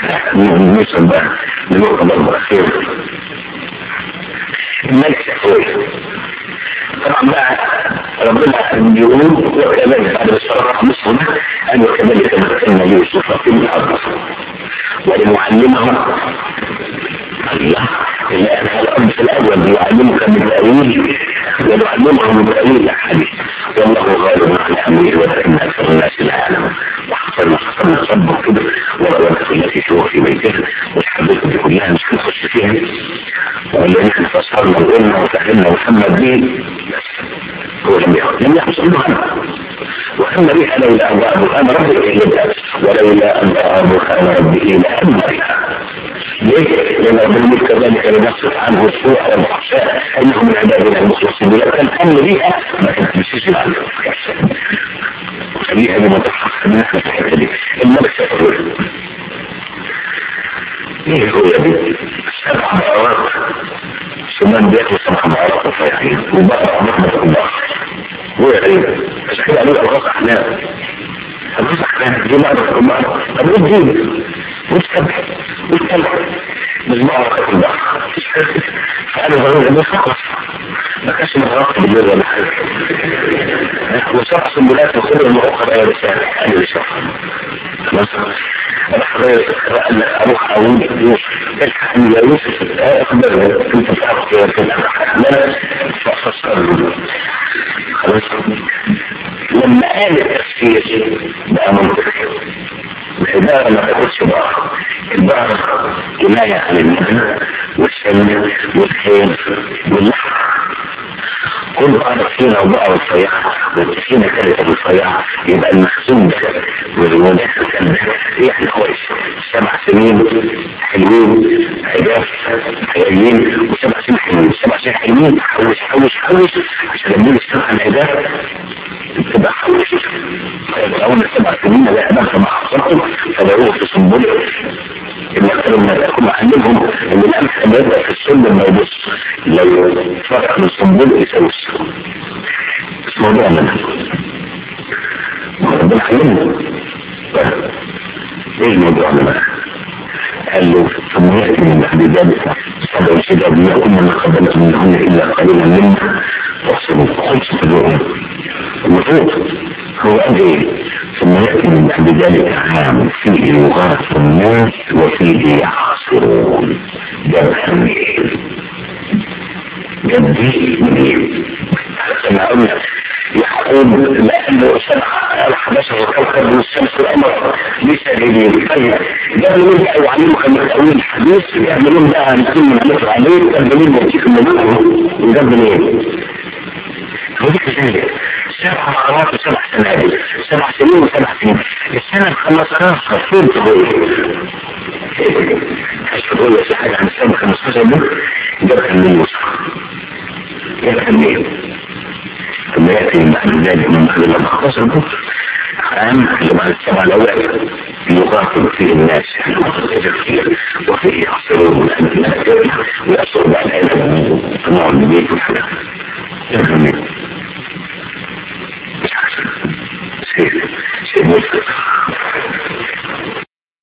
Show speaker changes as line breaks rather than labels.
نوصل بقى لنقطة برضه أخيرة الملك سحوري طبعا بقى ربنا يقول وكذلك بعد الصراحة مصر أن وكذلك مكنا يوسف في الأرض ولنعلمه الله إلا أن الأرض في الأول يعلمك من الأويل ويعلمه من الأويل الحديث والله غالب على أمره ولكن أكثر الناس لا يعلمون وحصلنا حصلنا صبه كده ورغبت التي تروح في بيتها والحديث دي كلها مش هنخش فيها ولا نحن فسرنا وقلنا وفهمنا محمد به هو لم يحصل لم يحصل له وهم بها لولا أن برهان ربك إليها ولولا أن برهان ربه لهم بها ليه؟ لأن ربنا كذلك لنصرف عنه السوء والفحشاء إنه من عبادنا المخلصين ولو كان أمن بها ما كانت تمشيش عنه خليها لما تحقق من احنا في الحته دي الملك سيقول ايه هو يا بنتي سبع مرات سمان بياكل سبع مرات رفيعين وبقى رحمة الله هو يا غريب عشان كده قالوا الغاز احلام الغاز احلام دي معنى الله طب ايه الدين والسبع والسبع مش بقى رحمة الله فقالوا ضروري انه فقط ما كانش متوقع بالجزء ولا حاجه وسبع سنبلات وكل المعوقة بقى رسالة قال لي شرح مثلا راح اروح اقول يوسف الحقني يا يوسف اخبر كنت تعرف كيف لا فخسر خلاص لما قال التفسير بقى منطقي العبارة ما تاخدش بقى البقرة كناية عن النبي والسلم والخير واللحم كل بقرة فينا وبقرة رفيعة والسكينة كانت رفيعة يبقى المخزون ده والوداع كان يعني كويس سبع سنين حلوين عجاف حلوين وسبع سنين حلوين سبع سنين حلوين حوش حوش حوش عشان لما السبع العجاف تبقى حوش فيبقى سبع سنين لا عبادة ما حصلتم فدعوه في سنبله اللي أكثر من الأكل معلمهم إن الأمس أن يبقى في السن ما يبص لو فرق من السنبل يسوي السن مش موضوع منها ربنا علمنا ايه الموضوع منها قال له ثم يأتي من بعد ذلك سبع شداد يأكل ما قدمت منهن إلا قليلا مما تحسنوا خمسة اليوم المفروض هو قال ايه ثم يأتي من بعد ذلك عام فيه يغاث الناس وفيه يعصرون ده منين جدي منين احنا قلنا يعقوب لأنه سمع الحدث والكوكب من الشمس والقمر لسبيلين طيب ده بنقول بقى يعلمك من تأويل الحديث يعملون بقى نقول من عمل عليه ده بنقول يأتيك الملوك وده منين وديك ذلك سبع مرات وسبع سنوات سبع سنين وسبع سنين السنة الخمسة فين تقول ايش تقول في حاجة عن السنة 15 يوم ده كان من يوسف ده كان مين ثم يأتي من بعد ذلك من بعد ما خلص عام اللي بعد السبع الأوائل يقاتل فيه الناس كثير وفيه يحصلون الأمثلة ويحصل بعد ذلك نوع من بيت الحلال